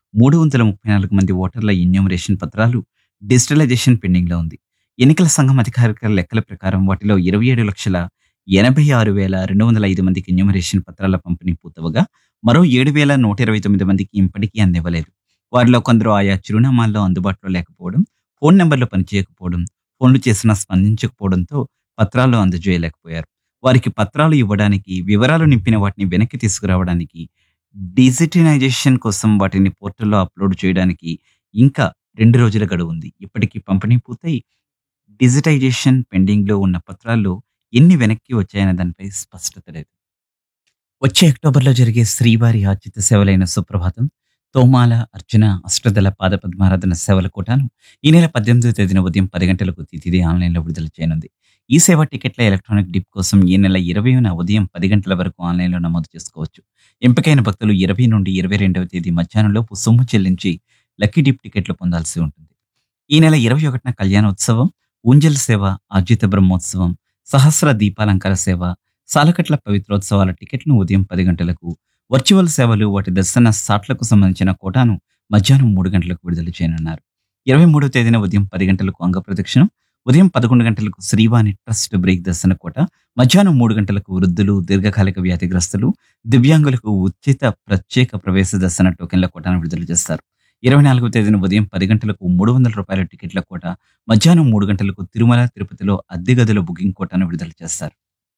మూడు వందల ముప్పై నాలుగు మంది ఓటర్ల ఎన్యూమరేషన్ పత్రాలు డిజిటలైజేషన్ పెండింగ్లో ఉంది ఎన్నికల సంఘం అధికారిక లెక్కల ప్రకారం వాటిలో ఇరవై ఏడు లక్షల ఎనభై ఆరు వేల రెండు వందల ఐదు మందికి ఎన్యూమరేషన్ పత్రాల పంపిణీ పూర్తవగా మరో ఏడు వేల నూట ఇరవై తొమ్మిది మందికి ఇప్పటికీ అందివ్వలేదు వారిలో కొందరు ఆయా చిరునామాల్లో అందుబాటులో లేకపోవడం ఫోన్ నెంబర్లు పనిచేయకపోవడం ఫోన్లు చేసినా స్పందించకపోవడంతో పత్రాలు అందజేయలేకపోయారు వారికి పత్రాలు ఇవ్వడానికి వివరాలు నింపిన వాటిని వెనక్కి తీసుకురావడానికి డిజిటలైజేషన్ కోసం వాటిని పోర్టల్లో అప్లోడ్ చేయడానికి ఇంకా రెండు రోజుల గడువు ఉంది ఇప్పటికీ పంపిణీ పూర్తయి డిజిటైజేషన్ పెండింగ్లో ఉన్న పత్రాల్లో ఎన్ని వెనక్కి వచ్చాయన్న దానిపై స్పష్టత లేదు వచ్చే అక్టోబర్లో జరిగే శ్రీవారి ఆర్జిత సేవలైన సుప్రభాతం తోమాల అర్చన అష్టదళ పాద పద్మారాధన సేవల కోటాను ఈ నెల పద్దెనిమిదో తేదీన ఉదయం పది గంటలకు తిథిది ఆన్లైన్లో విడుదల చేయనుంది ఈ సేవ టికెట్ల ఎలక్ట్రానిక్ డిప్ కోసం ఈ నెల ఇరవైన ఉదయం పది గంటల వరకు ఆన్లైన్లో నమోదు చేసుకోవచ్చు ఎంపికైన భక్తులు ఇరవై నుండి ఇరవై రెండవ తేదీ మధ్యాహ్నంలోపు సొమ్ము చెల్లించి లక్కీ డిప్ టికెట్లు పొందాల్సి ఉంటుంది ఈ నెల ఇరవై ఒకటిన కళ్యాణోత్సవం ఊంజల్ సేవ ఆర్జిత బ్రహ్మోత్సవం సహస్ర దీపాలంకార సేవ సాలకట్ల పవిత్రోత్సవాల టికెట్ను ఉదయం పది గంటలకు వర్చువల్ సేవలు వాటి దర్శన సాట్లకు సంబంధించిన కోటాను మధ్యాహ్నం మూడు గంటలకు విడుదల చేయనున్నారు ఇరవై మూడో తేదీన ఉదయం పది గంటలకు అంగ ప్రదక్షిణం ఉదయం పదకొండు గంటలకు శ్రీవాణి ట్రస్ట్ బ్రేక్ దర్శన కోట మధ్యాహ్నం మూడు గంటలకు వృద్ధులు దీర్ఘకాలిక వ్యాధిగ్రస్తులు దివ్యాంగులకు ఉచిత ప్రత్యేక ప్రవేశ దర్శన టోకెన్ల కోటాను విడుదల చేస్తారు ఇరవై నాలుగవ తేదీన ఉదయం పది గంటలకు మూడు వందల రూపాయల టికెట్ల కోట మధ్యాహ్నం మూడు గంటలకు తిరుమల తిరుపతిలో అద్దె గదుల బుకింగ్ కోటాను విడుదల చేస్తారు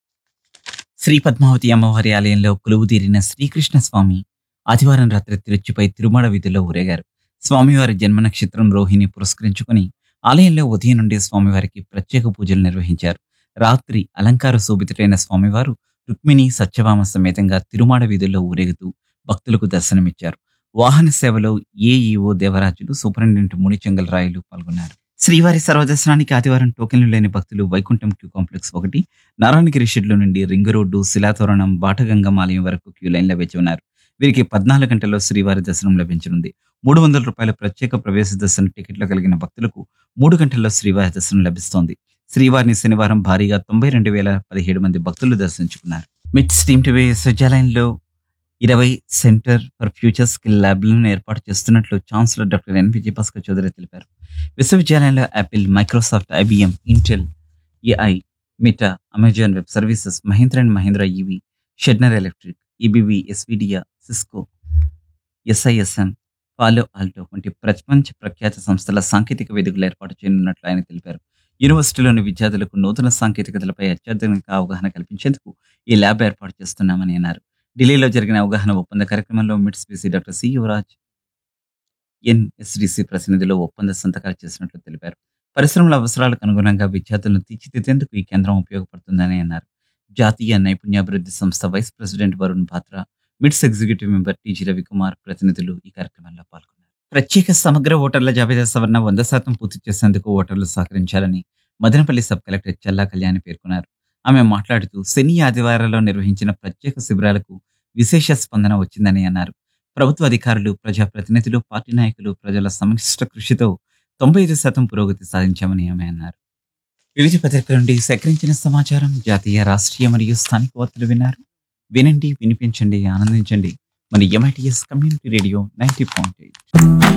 శ్రీ పద్మావతి అమ్మవారి ఆలయంలో కొలువు తీరిన శ్రీకృష్ణ స్వామి ఆదివారం రాత్రి తిరుచిపై తిరుమల వీధిలో ఊరేగారు స్వామివారి జన్మ నక్షత్రం రోహిణి పురస్కరించుకుని ఆలయంలో ఉదయం నుండి స్వామివారికి ప్రత్యేక పూజలు నిర్వహించారు రాత్రి అలంకార శోభితుడైన స్వామివారు రుక్మిణి సత్యభామ సమేతంగా తిరుమాడ వీధుల్లో ఊరేగుతూ భక్తులకు దర్శనమిచ్చారు వాహన సేవలో ఏఈఓ దేవరాజులు సూపరింటెండెంట్ మునిచెంగల్ రాయలు పాల్గొన్నారు శ్రీవారి సర్వదర్శనానికి ఆదివారం టోకెన్లు లేని భక్తులు వైకుంఠం క్యూ కాంప్లెక్స్ ఒకటి నారాయణగిరి షెడ్లు నుండి రింగ్ రోడ్డు శిలాతోరణం బాటగంగం ఆలయం వరకు క్యూ లైన్లో వేచి ఉన్నారు వీరికి పద్నాలుగు గంటల్లో శ్రీవారి దర్శనం లభించనుంది మూడు వందల రూపాయల ప్రత్యేక ప్రవేశ దర్శన టికెట్లు కలిగిన భక్తులకు మూడు గంటల్లో శ్రీవారి దర్శనం లభిస్తోంది శ్రీవారిని శనివారం భారీగా తొంభై రెండు వేల పదిహేడు మంది భక్తులు దర్శించుకున్నారు మిడ్ స్టీమ్ టీవీ విశ్వవిద్యాలయంలో ఇరవై సెంటర్ ఫర్ ఫ్యూచర్ స్కిల్ ల్యాబ్లను ఏర్పాటు చేస్తున్నట్లు chancellor doctor N Vijayabhaskar Chowdary తెలిపారు విశ్వవిద్యాలయంలో Apple Microsoft IBM Intel AI Meta Amazon web services Mahindra and Mahindra EV Schneider electric ఈబీవీ ఎస్విడియా సిస్కో ఎస్ఐఎస్ఎం ఫాలో ఆల్టో వంటి ప్రపంచ ప్రఖ్యాత సంస్థల సాంకేతిక వేదికలు ఏర్పాటు చేయనున్నట్లు ఆయన తెలిపారు యూనివర్సిటీలోని విద్యార్థులకు నూతన సాంకేతికతలపై అత్యాధునిక అవగాహన కల్పించేందుకు ఈ ల్యాబ్ ఏర్పాటు చేస్తున్నామని అన్నారు ఢిల్లీలో జరిగిన అవగాహన ఒప్పంద కార్యక్రమంలో MITS VC doctor C Yuvaraj NSDC ప్రతినిధిలో ఒప్పంద సంతకాలు చేసినట్లు తెలిపారు పరిశ్రమల అవసరాలకు అనుగుణంగా విద్యార్థులను తీర్చిదిద్దేందుకు ఈ కేంద్రం ఉపయోగపడుతుందని అన్నారు జాతీయ నైపుణ్యాభివృద్ధి సంస్థ vice president Varun Batra MITS executive member TG Ravikumar ప్రతినిధులు ఈ కార్యక్రమంలో పాల్గొన్నారు ప్రత్యేక సమగ్ర ఓటర్ల జాబితా సవరణ వంద శాతం పూర్తి చేసేందుకు ఓటర్లు సహకరించాలని మదనపల్లి సబ్ కలెక్టర్ చల్లా కళ్యాణి పేర్కొన్నారు ఆమె మాట్లాడుతూ శని ఆదివారాల్లో నిర్వహించిన ప్రత్యేక శిబిరాలకు విశేష స్పందన వచ్చిందని అన్నారు ప్రభుత్వ అధికారులు ప్రజాప్రతినిధులు పార్టీ నాయకులు ప్రజల సమిష్ట కృషితో తొంభై ఐదు శాతం పురోగతి సాధించామని ఆమె అన్నారు వివిధ పత్రికల నుండి సేకరించిన సమాచారం జాతీయ రాష్ట్రీయ మరియు స్థానిక వార్తలు విన్నారు వినండి వినిపించండి ఆనందించండి మన MITS community radio ninety point eight